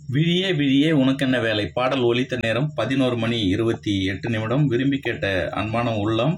விழியே விழியே உனக்கென்ன வேலை பாடல் ஒலித்த நேரம் பதினோரு மணி இருபத்தி எட்டு நிமிடம் விரும்பி கேட்ட அன்பான உள்ளம்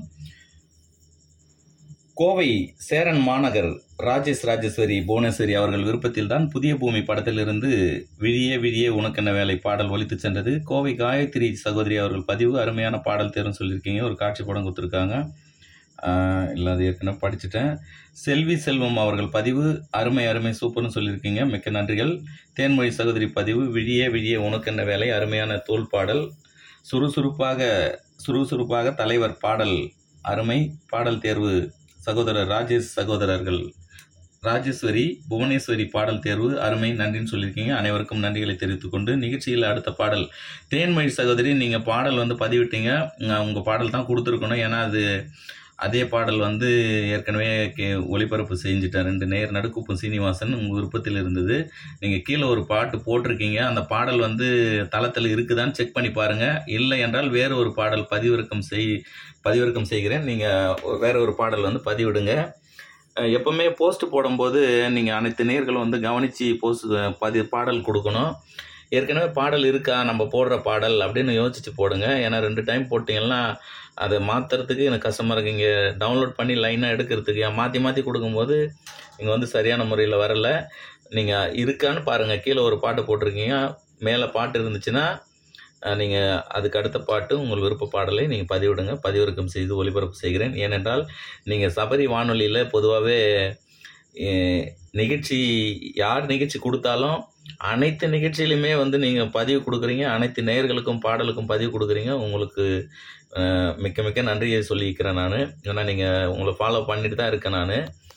கோவை சேரன் மாநகர் ராஜேஷ் ராஜேஸ்வரி புவனேஸ்வரி அவர்கள் விருப்பத்தில் தான் புதிய பூமி படத்திலிருந்து விழியே விழியே உனக்கென்ன வேலை பாடல் ஒலித்து சென்றது கோவை காயத்ரி சகோதரி அவர்கள் பதிவு அருமையான பாடல் தேர்வு சொல்லியிருக்கீங்க ஒரு காட்சி படம் கொடுத்துருக்காங்க ஆஹ் இல்லை அது ஏற்கனவே படிச்சுட்டேன் செல்வி செல்வம் அவர்கள் பதிவு அருமை அருமை சூப்பர்னு சொல்லியிருக்கீங்க மிக்க நன்றிகள் தேன்மொழி சகோதரி பதிவு விழியே விழியே உனக்கென்ன வேலை அருமையான தோல் பாடல் சுறுசுறுப்பாக சுறுசுறுப்பாக தலைவர் பாடல் அருமை பாடல் தேர்வு சகோதரர் ராஜேஷ் சகோதரர்கள் ராஜேஸ்வரி புவனேஸ்வரி பாடல் தேர்வு அருமை நன்றின்னு சொல்லியிருக்கீங்க அனைவருக்கும் நன்றிகளை தெரிவித்துக் கொண்டு நிகழ்ச்சியில் அடுத்த பாடல் தேன்மொழி சகோதரி நீங்கள் பாடல் வந்து பதிவிட்டீங்க நான் உங்கள் பாடல் தான் கொடுத்துருக்கணும் ஏன்னா அது அதே பாடல் வந்து ஏற்கனவே கே ஒளிபரப்பு செஞ்சுட்டேன் ரெண்டு நேர் நடுக்குப்பு சீனிவாசன் உங்கள் விருப்பத்தில் இருந்தது நீங்கள் கீழே ஒரு பாட்டு போட்டிருக்கீங்க அந்த பாடல் வந்து தளத்தில் இருக்குதான்னு செக் பண்ணி பாருங்கள் இல்லை என்றால் வேறு ஒரு பாடல் பதிவிறக்கம் செய் பதிவிறக்கம் செய்கிறேன் நீங்கள் வேற ஒரு பாடல் வந்து பதிவிடுங்க அஹ் எப்பவுமே போஸ்ட் போடும்போது நீங்கள் அனைத்து நேர்களும் வந்து கவனித்து போஸ்ட் பதி பாடல் கொடுக்கணும் ஏற்கனவே பாடல் இருக்கா நம்ம போடுற பாடல் அப்படின்னு யோசிச்சு போடுங்க ஏன்னா ரெண்டு டைம் போட்டிங்கன்னா அதை மாற்றுறதுக்கு எனக்கு கஷ்டமாக இருக்குது இங்கே டவுன்லோட் பண்ணி லைனாக எடுக்கிறதுக்கு மாற்றி மாற்றி கொடுக்கும்போது இங்கே வந்து சரியான முறையில் வரல நீங்கள் இருக்கான்னு பாருங்கள் கீழே ஒரு பாட்டு போட்டிருக்கீங்க மேலே பாட்டு இருந்துச்சுன்னா நீங்கள் அதுக்கு அடுத்த பாட்டு உங்கள் விருப்ப பாடலை நீங்கள் பதிவிடுங்க பதிவிறக்கம் செய்து ஒளிபரப்பு செய்கிறேன் ஏனென்றால் நீங்கள் சபரி வானொலியில் பொதுவாகவே நிகழ்ச்சி யார் நிகழ்ச்சி கொடுத்தாலும் அனைத்து நிகழ்ச்சியிலுமே வந்து நீங்கள் பதிவு கொடுக்குறீங்க அனைத்து நேயர்களுக்கும் பாடலுக்கும் பதிவு கொடுக்குறீங்க உங்களுக்கு அஹ், மிக்க மிக்க நன்றியை சொல்லிக்கிறேன் நான் ஏன்னா நீங்கள் உங்களை ஃபாலோ பண்ணிட்டு தான் இருக்கேன் நான்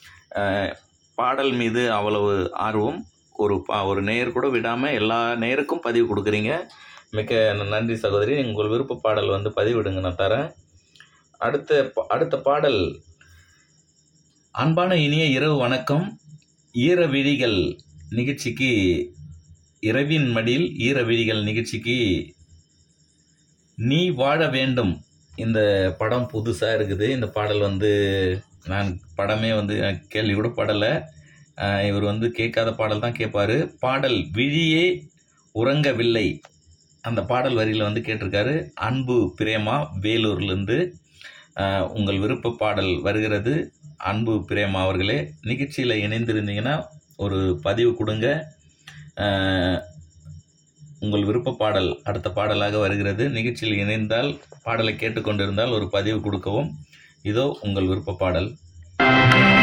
பாடல் மீது அவ்வளவு ஆர்வம் ஒரு பா ஒரு நேயர் கூட விடாமல் எல்லா நேயருக்கும் பதிவு கொடுக்குறீங்க மிக்க நன்றி சகோதரி உங்கள் விருப்ப பாடல் வந்து பதிவிடுங்க நான் தரேன் அடுத்த பா- அடுத்த பாடல் அன்பான இனிய இரவு வணக்கம் ஈர விழிகள் நிகழ்ச்சிக்கு இரவின் மடியில் ஈர விழிகள் நிகழ்ச்சிக்கு நீ வாழ வேண்டும் இந்த படம் புதுசாக இருக்குது இந்த பாடல் வந்து நான் படமே வந்து நான் கேள்வி கூட படலை ஆஹ் இவர் வந்து கேட்காத பாடல் தான் கேட்பாரு பாடல் விழியே உறங்கவில்லை அந்த பாடல் வரியில் வந்து கேட்டிருக்காரு அன்பு பிரேமா வேலூர்லேருந்து ஆஹ் உங்கள் விருப்ப பாடல் வருகிறது அன்பு பிரேமா அவர்களே நிகழ்ச்சியில் இணைந்திருந்தீங்கன்னா ஒரு பதிவு கொடுங்க ஆஹ் உங்கள் விருப்ப பாடல் அடுத்த பாடலாக வருகிறது நிகழ்ச்சியில் இணைந்தால் பாடலை கேட்டுக்கொண்டிருந்தால் ஒரு பதிவு கொடுக்கவும் இதோ உங்கள் விருப்ப பாடல்